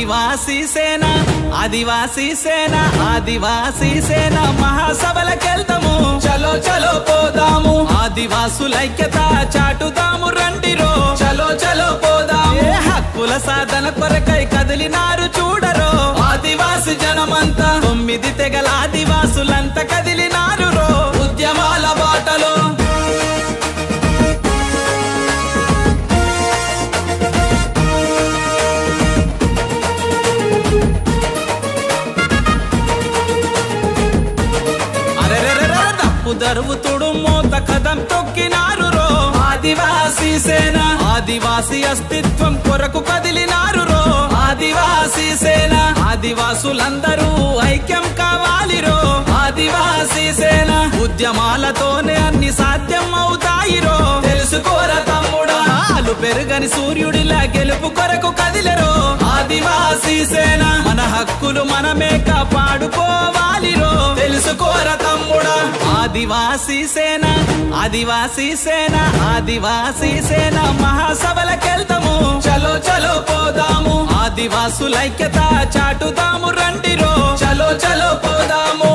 ఆదివాసీ సేన ఆదివాసీ సేన ఆదివాసీ సేన మహాసభలకెళ్తాము చలో చలో పోదాము ఆదివాసులైక్యత చాటుదాము రండిరో చలో చలో పోదాము ఏ హక్కుల సాధన కొరకై కదిలినారు చూడరో ఆదివాసి జనమంతా తొమ్మిది తెగల ఆదివాసులంతా కదిలినారు రో ఉద్యమాల బాటలో అరెరెరెరె తప్పు దరువుతుడు మూత కదం తొక్కినారు రో ఆదివాసి సేన ఆదివాసి అస్తిత్వం కొరకు కదిలినారు రో ఆదివాసి సేన ఆదివాసులందరూ ఐక్యం కావాలి రో ఆదివాసి సేన ఉద్యమాలతోనే అన్ని సాధ్యం అవుతాయి రో తెలుసుకోరా తమ్ముడా ఆలు పెరుగని సూర్యుడిలా గెలుపు కొరకు కదిలరో ఆదివాసి సేన మన హక్కులు మనమే కాపాడుకోవాలి రో తెలుసుకోరా తమ్ముడా ఆదివాసీ సేన ఆదివాసీ సేన ఆదివాసీ సేన మహాసభలకెళ్తాము చలో చలో పోదాము ఆదివాసులైక్యత చాటుదాము రండిరో చలో చలో పోదాము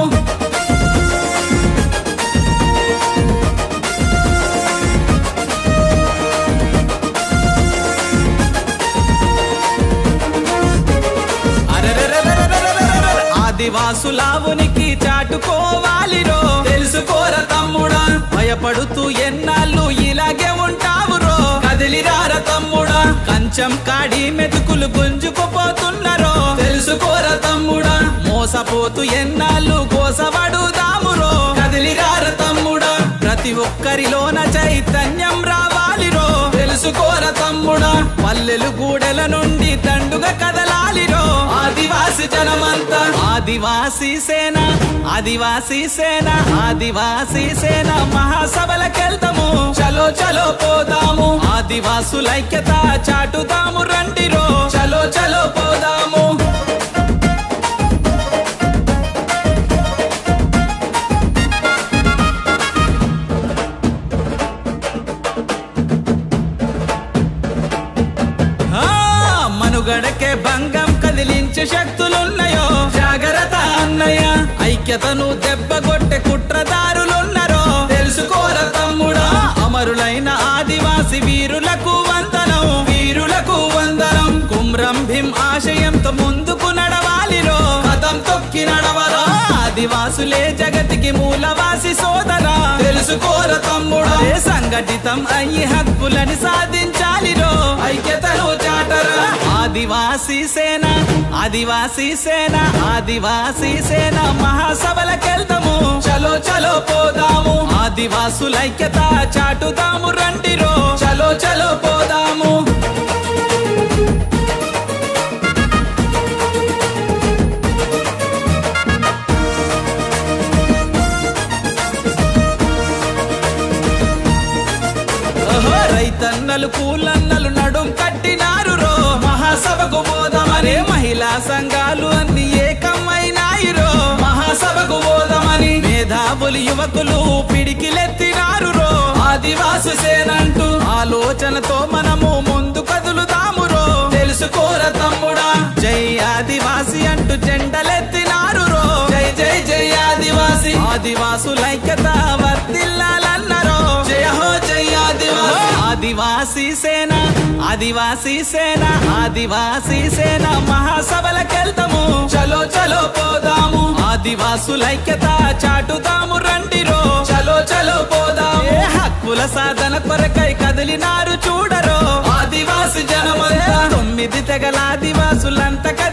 అరెరెరెరెరెరెరెరెరె. ఆదివాసులావునికి చాటుకోవాలిరో తెలుసుకోరా తమ్ముడా భయపడుతూ ఎన్నాళ్ళు ఇలాగే ఉంటావురో కదిలిరారా తమ్ముడా కంచం కాడి మెతుకులు గుంజుకుపోతున్నరో తెలుసుకోరా తమ్ముడా మోసపోతూ ఎన్నాళ్ళు కోసపడుదామురో కదిలిరారా తమ్ముడా ప్రతి ఒక్కరిలోన చైతన్యం రావాలిరో తెలుసుకోరా తమ్ముడా పల్లెలు గూడెల నుండి దండుగా కదలాలిరో ఆదివాసి జనమంతా ఆదివాసీ సేన ఆదివాసీ సేన ఆదివాసీ సేన మహాసభలకెళ్తాము చలో చలో పోదాము ఆదివాసులైక్యత చాటుదాము రండిరో చలో చలో పోదాము ఆ, మనుగడకే భంగం కదిలించే శక్తులున్నాయో జాగ్రత్త అన్నయ్య ఐక్యతను దెబ్బగొట్టే కుట్రదారులున్నరో తెలుసుకోరా తమ్ముడా అమరులైన ఆదివాసి వీరులకు వందనం వీరులకు వందనం కుమ్రం భీం ఆశయంతో ముందుకు నడవాలిరో కథం తొక్కి నడవరా ఆదివాసులే జగతికి మూలవాసి సోదరా తెలుసుకోరా తమ్ముడా ఏ సంఘటితం అయ్యి హక్కులని సాధించాలిరో ఐక్యతను చాటరా ఆదివాసీ సేన ఆదివాసీ సేన ఆదివాసీ సేన మహాసభలకెళ్తాము చలో చలో పోదాము ఆదివాసులైక్యత చాటుదాము రండిరో చలో చలో పోదాము ఓహో, రైతన్నలు కూలన్నలు నడుం కట్టినారు రో మహాసభకు పోదామని అరే మహిళా సంఘాలు అన్ని ఏకమైనాయి రో మహాసభకు పోదామని మేధావులు యువకులు పిడికిలెత్తినారు రో ఆదివాసి సేనంటూ ఆలోచనతో మనము ముందు కదులుదాము రో తెలుసుకోరా తమ్ముడా జై ఆదివాసి అంటూ జెండలెత్తినారు రో జై జై జై ఆదివాసి ఆదివాసులైక్యత వర్తిల్లాలన్నరో జయ హో జై ఆదివాసి ఆదివాసీ సేన ఆదివాసీ సేన ఆదివాసీ సేన మహాసభలకెళ్తాము చలో చలో పోదాము ఆదివాసులైక్యత చాటుదాము రండిరో చలో చలో పోదాము ఏ హక్కుల సాధన కొరకై కదిలినారు చూడరో ఆదివాసి జనమంతా తొమ్మిది తెగల ఆదివాసులంతా కదిలి